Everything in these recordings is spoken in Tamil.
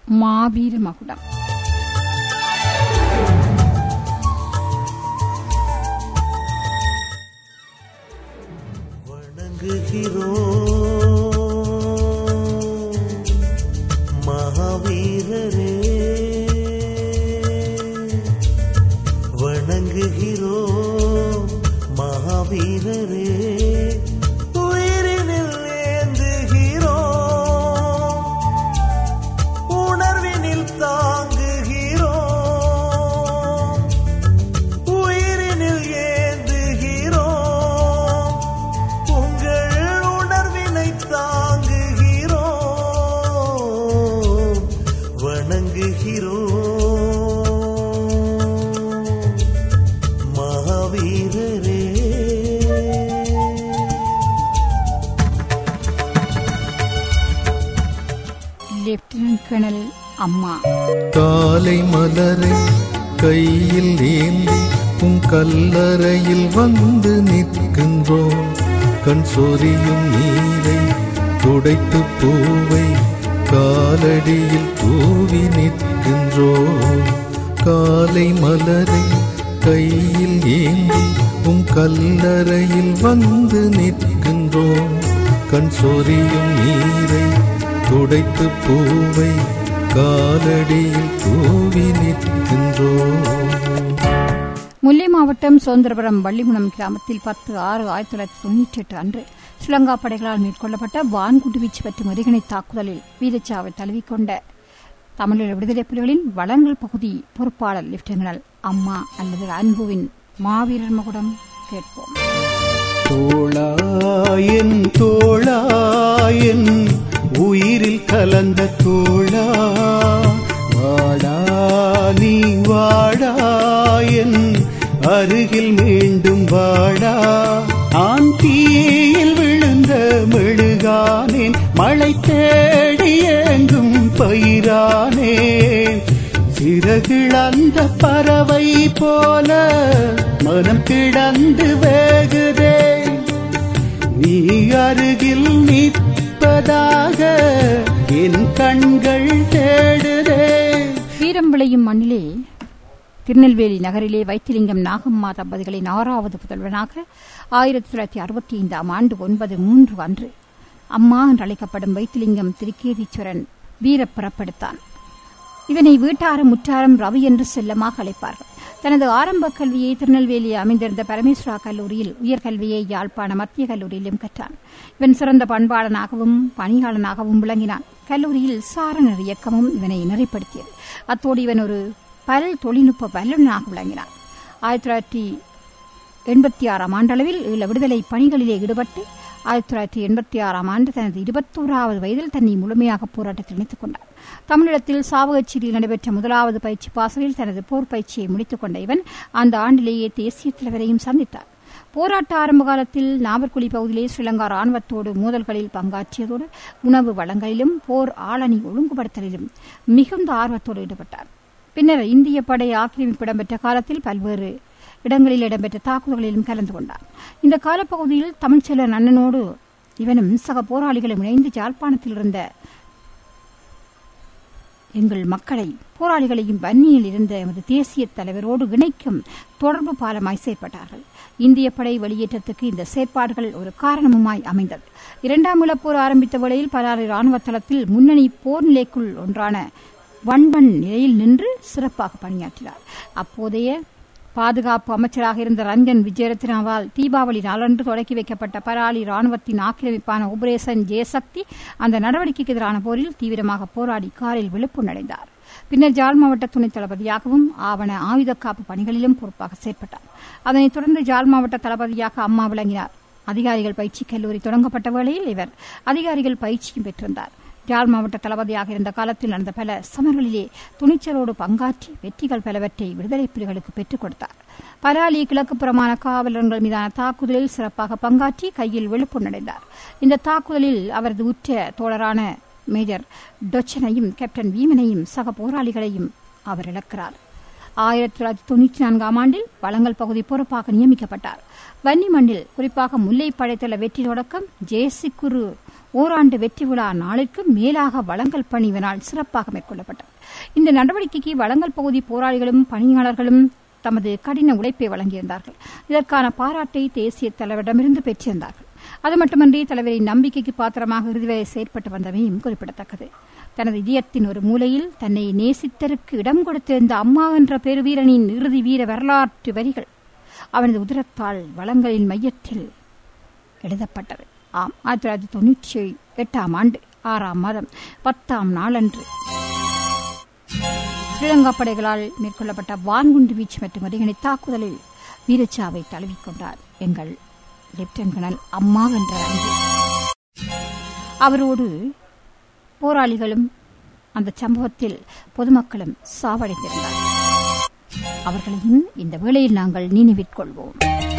மாவீர மகுடம் வணங்குகிறோம் மகாவீரரே வணங்குகிறோம் மகாவீரரே உயிரினில் ஏந்துகிறோம் உணர்வினில் தாங்குகிறோம் உயிரினில் ஏந்துகிறோம் உங்கள் உணர்வினை தாங்குகிறோம் வணங்குகிறோம் மகாவீரரே லெப்டினன்ட் கர்னல் அம்மா காலை மலரை கையில் ஏந்தி உன் கல்லறையில் வந்து நிற்கின்றோம் கண் சொரியும் நீரை துடைத்து பூவை காலடியில் தூவி நிற்கின்றோம் காலை மலரை கையில் ஏந்தி உன் கல்லறையில் வந்து நிற்கின்றோம் கண் சொரியும் நீரை துடைத்து பூவை காலடியில் தூவி நிற்கின்றோம் முல்லை மாவட்டம் சுதந்திரபுரம் வள்ளிகுணம் கிராமத்தில் பத்து ஆறு ஆயிரத்தி தொள்ளாயிரத்தி தொண்ணூற்றி எட்டு அன்று ஸ்ரீலங்கா படைகளால் மேற்கொள்ளப்பட்ட வான்குண்டு வீச்சு மற்றும் எரிகணை தாக்குதலில் வீரச்சாவை தழுவிக்கொண்ட தமிழீழ விடுதலை புலிகளின் வளங்கள் பகுதி பொறுப்பாளர் லெப்டினல் அம்மா அல்லது அன்புவின் மாவீரர் மகுடம் கேட்போம் தோளாயன் தோளாயன் உயிரில் கலந்த தோளா வாடா நீ வாடாயன் அருகில் மீண்டும் வாடா ஆன் தீயில் விழுந்த மெழுகானேன் மழை தேடி எங்கும் பயிரானேன் சிறகிழந்த பறவை போல மனம் கிடந்து வேகுதே நீ அருகில் நிற்பதாக என் கண்கள் தேடுதே வீரம் விளையும் மண்ணிலே திருநெல்வேலி நகரிலே வைத்திலிங்கம் நாகம்மா தம்பதிகளின் ஆறாவது புதல்வனாக ஆயிரத்தி தொள்ளாயிரத்தி அறுபத்தி ஐந்தாம் ஆண்டு ஒன்பது மூன்று அன்று அம்மா என்று அழைக்கப்படும் வைத்திலிங்கம் திருக்கேதீஸ்வரன் வீரப் புறப்படுத்தான் இதனை வீட்டாரம் முற்றாரம் ரவி என்று செல்லமாக அழைப்பார்கள் தனது ஆரம்ப கல்வியை திருநெல்வேலியில் அமைந்திருந்த பரமேஸ்வரா கல்லூரியில் உயர்கல்வியை யாழ்ப்பாண மத்திய கல்லூரியிலும் கற்றான் இவன் சிறந்த பண்பாளனாகவும் பணியாளனாகவும் விளங்கினான் கல்லூரியில் சாரணர் இயக்கமும் இவனை நெறிப்படுத்தியது அத்தோடு இவன் ஒரு பல் தொழில்நுட்ப வல்லுநனாக விளங்கினான் ஆயிரத்தி தொள்ளாயிரத்தி எண்பத்தி ஆறாம் ஆண்டளவில் ஈழ விடுதலை பணிகளிலே ஈடுபட்டு ஆயிரத்தி தொள்ளாயிரத்தி எண்பத்தி ஆறாம் ஆண்டு தனது இருபத்தோராவது வயதில் தன்னை முழுமையாக போராட்டத்தில் இணைத்துக் கொண்டார் தமிழகத்தில் சாவகச்சேரியில் நடைபெற்ற முதலாவது பயிற்சி பாசறையில் தனது போர் பயிற்சியை முடித்துக் கொண்ட இவன் அந்த ஆண்டிலேயே தேசிய தலைவரையும் சந்தித்தார் போராட்ட ஆரம்ப காலத்தில் நாவற்குழி பகுதியிலே ஸ்ரீலங்கா ராணுவத்தோடு மோதல்களில் பங்காற்றியதோடு உணவு வழங்கலிலும் போர் ஆளணி ஒழுங்குபடுத்தலிலும் மிகுந்த ஆர்வத்தோடு ஈடுபட்டார் பின்னர் இந்திய படை ஆக்கிரமிப்பு இடம்பெற்ற காலத்தில் பல்வேறு இடங்களில் இடம்பெற்ற தாக்குதல்களிலும் கலந்து கொண்டார் இந்த காலப்பகுதியில் தமிழ்ச்செல்வன் அண்ணனோடு இவனும் சக போராளிகளும் இணைந்து ஜாழ்ப்பாணத்தில் இருந்த எங்கள் மக்களை போராளிகளையும் வன்னியில் இருந்த எமது தேசிய தலைவரோடு இணைக்கும் தொடர்பு பாலமாய் செயற்பட்டார்கள் இந்திய படை வெளியேற்றத்துக்கு இந்த செயற்பாடுகள் ஒரு காரணமுமாய் அமைந்தது இரண்டாம் உலப்போர் ஆரம்பித்த வேளையில் பலாறு ராணுவ தளத்தில் முன்னணி போர் நிலைக்குள் ஒன்றான வன்பன் நிலையில் நின்று சிறப்பாக பணியாற்றினார் அப்போதைய பாதுகாப்பு அமைச்சராக இருந்த ரஞ்சன் விஜயரத்னாவால் தீபாவளி நாளன்று தொடக்கி வைக்கப்பட்ட பராளி ராணுவத்தின் ஆக்கிரமிப்பான ஆபரேஷன் ஜெயசக்தி அந்த நடவடிக்கைக்கு எதிரான போரில் தீவிரமாக போராடி காரில் விழுப்பு அடைந்தார் பின்னர் ஜாழ் மாவட்ட துணைத் தளபதியாகவும் ஆவண ஆயுத காப்பு பணிகளிலும் பொறுப்பாக செயற்பட்டார் அதனைத் தொடர்ந்து ஜாழ் மாவட்ட தளபதியாக அம்மா விளங்கினார் அதிகாரிகள் பயிற்சி கல்லூரி தொடங்கப்பட்ட வேளையில் இவர் அதிகாரிகள் பயிற்சியும் பெற்றிருந்தார் யாழ் மாவட்ட தளபதியாக இருந்த காலத்தில் நடந்த பல சமர்களிலே துணிச்சலோடு பங்காற்றி வெற்றிகள் பலவற்றை விடுதலை புலிகளுக்கு பெற்றுக் கொடுத்தார் பராலி கிழக்கு புறமான காவலர்கள் மீதான தாக்குதலில் சிறப்பாக பங்காற்றி கையில் விழுப்பு அடைந்தார் இந்த தாக்குதலில் அவரது உற்ற தோழரான மேஜர் டொச்சனையும் கேப்டன் வீமனையும் சக போராளிகளையும் அவர் இழக்கிறார் ஆயிரத்தி தொள்ளாயிரத்தி தொண்ணூற்றி நான்காம் ஆண்டில் வளங்கள் பகுதி பொறுப்பாக நியமிக்கப்பட்டார் வன்னி மண்ணில் குறிப்பாக முல்லை படைத்துள்ள வெற்றி தொடக்கம் ஜேசி குரு ஓராண்டு வெற்றி விழா நாளிற்கு மேலாக வளங்கள் பணி நாள் சிறப்பாக மேற்கொள்ளப்பட்டது இந்த நடவடிக்கைக்கு வளங்கள் பகுதி போராளிகளும் பணியாளர்களும் தமது கடின உழைப்பை வழங்கியிருந்தார்கள் இதற்கான பாராட்டை தேசிய தலைவரிடமிருந்து பெற்றிருந்தார்கள் அது மட்டுமன்றி தலைவரின் நம்பிக்கைக்கு பாத்திரமாக இறுதிவரை செயற்பட்டு வந்தமையும் குறிப்பிடத்தக்கது தனது இதயத்தின் ஒரு மூலையில் தன்னை நேசித்தருக்கு இடம் கொடுத்திருந்த அம்மா என்ற பெருவீரனின் இறுதி வீர வரலாற்று வரிகள் அவனது உதரத்தால் வளங்களின் மையத்தில் எழுதப்பட்டது ஆம் ஆயிரத்தி தொள்ளாயிரத்தி தொண்ணூற்றி எட்டாம் ஆண்டு ஆறாம் மாதம் பத்தாம் நாளன்று ஸ்ரீலங்கா படைகளால் மேற்கொள்ளப்பட்ட வான்குண்டு வீச்சு மற்றும் ஒருங்கிணை தாக்குதலில் வீரச்சாவை தழுவிக்கொண்டார் எங்கள் லெப்டினன்ட் கர்னல் அம்மா என்ற அன்பு அவரோடு போராளிகளும் அந்த சம்பவத்தில் பொதுமக்களும் சாவடைந்திருந்தார் அவர்களையும் இந்த வேளையில் நாங்கள் நினைவிற்கொள்வோம்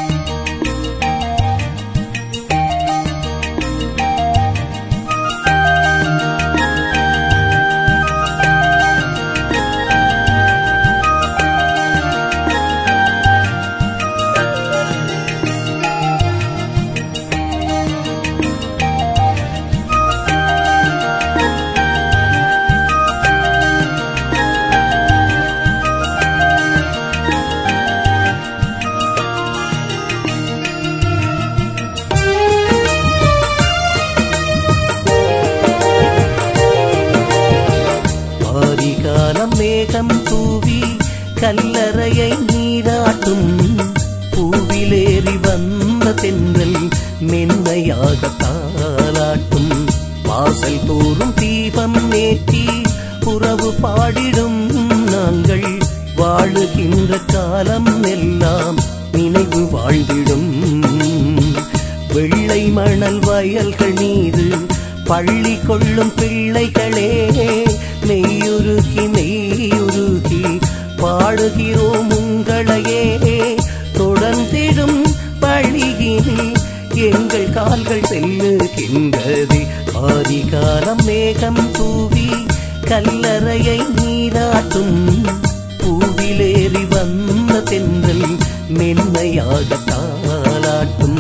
ஆதிகாலம் மேகம் தூவி கல்லறையை நீராட்டும் பூவிலேறி வந்த தென்றல் மென்மையாக தாளாட்டும் வாசல் தோறும் தீபம் நேற்றி உறவு பாடிடும் நாங்கள் வாழுகின்ற காலம் எல்லாம் நினைவு வாழ்ந்திடும் வெள்ளை மணல் வயல்கள் மீது பள்ளி கொள்ளும் பிள்ளைகளே மெய்யுருகி மெய்யுருகி பாடுகிறோம் உங்களையே தொடர்ந்திடும் பழியினில் எங்கள் கால்கள் செல்லுகின்றது ஆதிகாலம் மேகம் தூவி கல்லறையை நீராட்டும் பூவிலேறி வந்த தென்றல் மென்மையாக தாளாட்டும்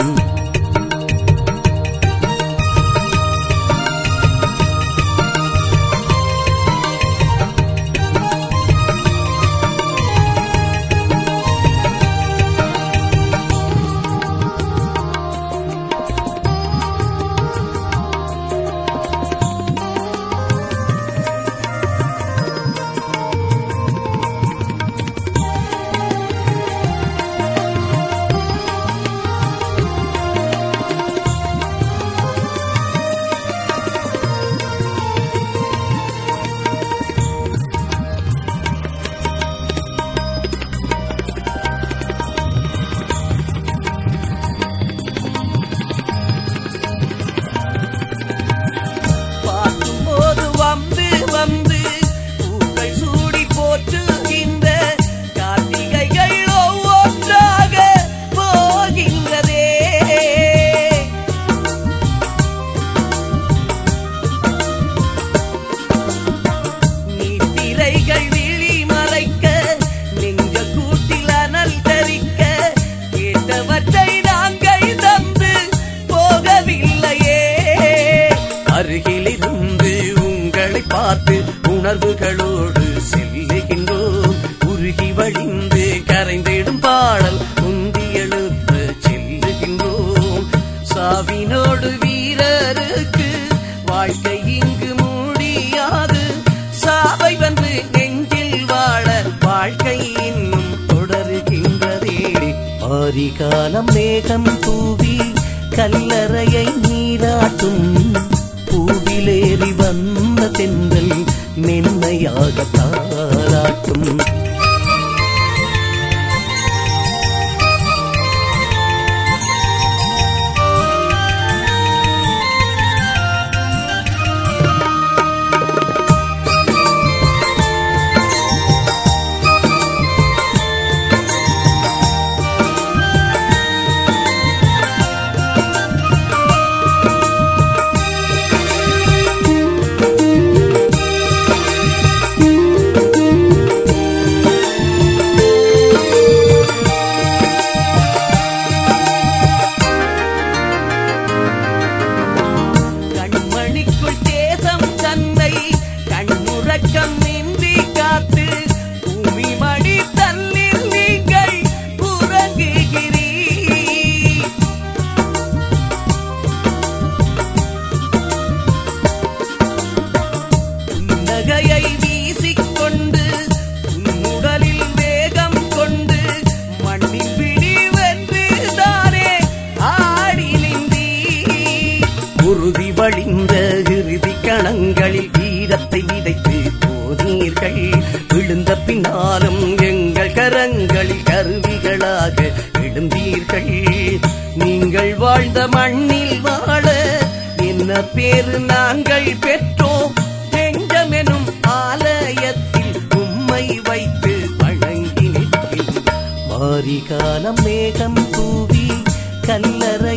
பார்க்கும்போது வம்பு வம்பு பூக்கள் சூடி போற்றுகின்ற கார்த்திகைகள் ஒவ்வொன்றாக போகின்றதே நீத்திரைகள் விழி மறைக்க நெஞ்ச கூட்டில் அனல் தரிக்க கேட்டவற்றை நாங்கள் தந்து போகவில்லையே அருகிலிருந்து உங்களை பார்த்து உணர்வுகளோடு செல்லுகின்றோம் உருகி வழிந்து கரைந்திடும் பாடல் உந்தி எழுப்ப செல்லுகின்றோம் சாவினோடு வீரருக்கு வாழ்க்கை இங்கு முடியாது சாவை வந்து நெஞ்சில் வாழ வாழ்க்கை இன்னும் தொடருகின்றதே ஆரிகாலம் மேகம் தூவி கல்லறையை நீராட்டும் பூவிலேறி வந்த தென்றல் மென்மையாக தாளாட்டும் போனீர்கள் விழுந்த பின்னாலும் எங்கள் கரங்களில் கருவிகளாக எழுந்தீர்கள் நீங்கள் வாழ்ந்த மண்ணில் வாழ என்ன பேரு நாங்கள் பெற்றோம் நெஞ்சமெனும் ஆலயத்தில் உம்மை வைத்து வணங்கி நிற்கின்றோம் மாரிகாலம் மேகம் தூவி கல்லறை